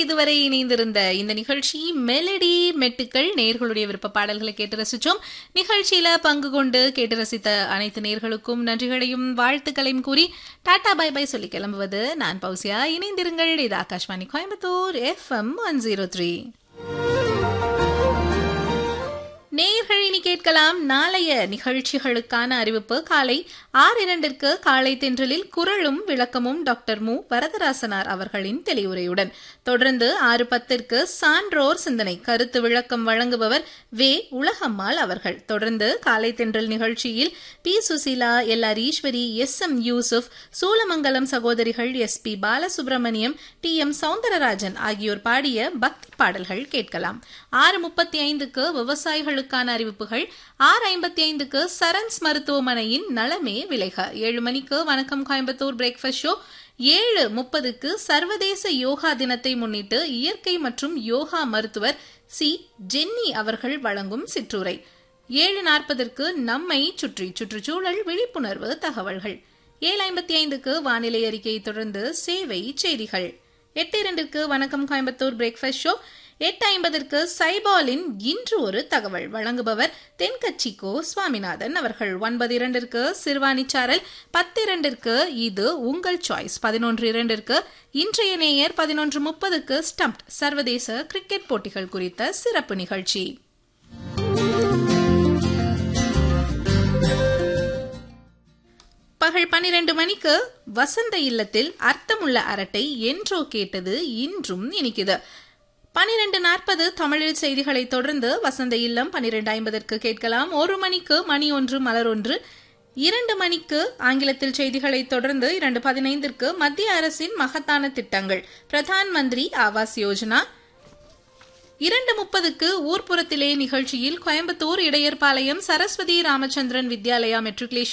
இதுவரை இணைந்திருந்த இந்த நிகழ்ச்சி மெலடி மெட்டுக்கள் நேர்களுடைய விருப்ப பாடல்களை கேட்டு ரசிச்சோம் நிகழ்ச்சியில பங்கு கொண்டு கேட்டு ரசித்த அனைத்து நேர்களுக்கும் நன்றிகளையும் வாழ்த்துக்களையும் கூறி டாடா பை பை சொல்லி கிளம்புவது நான் பௌசியா இணைந்திருங்கள் இது Akashvani Coimbatore FM one zero three நேயர்கள் இனி கேட்கலாம் நாளைய நிகழ்ச்சிகளுக்கான அறிவிப்பு காலை ஆறு இரண்டிற்கு காலை தென்றலில் குரலும் விளக்கமும் டாக்டர் மு வரதராசனார் அவர்களின் தெளிவுரையுடன் தொடர்ந்து ஆறு பத்திற்கு சான்றோர் சிந்தனை கருத்து விளக்கம் வழங்குபவர் வே உலகம்மாள் அவர்கள் தொடர்ந்து காலை தென்றல் நிகழ்ச்சியில் P Susheela L R Eswari S M Yusuf Soolamangalam சகோதரிகள் S P Balasubrahmanyam T M Soundararajan ஆகியோர் பாடிய பக்தி பாடல்கள் கேட்கலாம் ஆறு முப்பத்தி ஐந்துக்கு விவசாயிகளுக்கான அறிவிப்புகள் ஆறு ஐம்பத்தி ஐந்துக்கு சரன்ஸ் மருத்துவமனையின் நலமே விளைக ஏழு மணிக்கு வணக்கம் கோயம்புத்தூர் பிரேக்ஃபாஸ்ட் ஷோ ஏழு முப்பதுக்கு சர்வதேச யோகா தினத்தை முன்னிட்டு இயற்கை மற்றும் யோகா மருத்துவர் சி ஜென்னி அவர்கள் வழங்கும் சிற்றுரை ஏழு நாற்பதற்கு நம்மை சுற்றி சுற்றுச்சூழல் விழிப்புணர்வு தகவல்கள் ஏழு ஐம்பத்தி ஐந்துக்கு வானிலை அறிக்கையை தொடர்ந்து சேவை செய்திகள் எட்டு இரண்டிற்கு வணக்கம் கோயம்புத்தூர் பிரேக்ஃபாஸ்ட் ஷோ எட்டு ஐம்பதற்கு சைபாலின் இன்று ஒரு தகவல் வழங்குபவர் தென்கட்சி கோ சுவாமிநாதன் அவர்கள் ஒன்பது இரண்டிற்கு சிறுவாணிச்சாரல் பத்து இரண்டிற்கு இது உங்கள் சாய்ஸ் பதினொன்று இரண்டிற்கு இன்றைய நேயர் பதினொன்று முப்பதுக்கு ஸ்டம்ப் சர்வதேச கிரிக்கெட் போட்டிகள் குறித்த சிறப்பு நிகழ்ச்சி பகல் பன்னிரண்டு மணிக்கு வசந்த இல்லத்தில் அர்த்தமுள்ள அரட்டை என்றோ கேட்டது இன்றும் இனிக்குது பனிரெண்டு நாற்பது தமிழில் செய்திகளை தொடர்ந்து வசந்த இல்லம் பனிரெண்டு ஐம்பதற்கு கேட்கலாம் ஒரு மணிக்கு மணி ஒன்று மலர் ஒன்று இரண்டு மணிக்கு ஆங்கிலத்தில் செய்திகளை தொடர்ந்து இரண்டு பதினைந்திற்கு மத்திய அரசின் மகத்தான திட்டங்கள் பிரதான் மந்திரி ஆவாஸ் யோஜனா இரண்டு முப்பதுக்கு ஊர்ப்புறத்திலே நிகழ்ச்சியில் கோயம்புத்தூர் இடையர்பாளையம் சரஸ்வதி ராமச்சந்திரன் வித்யாலயா மெட்ரிகுலேஷன்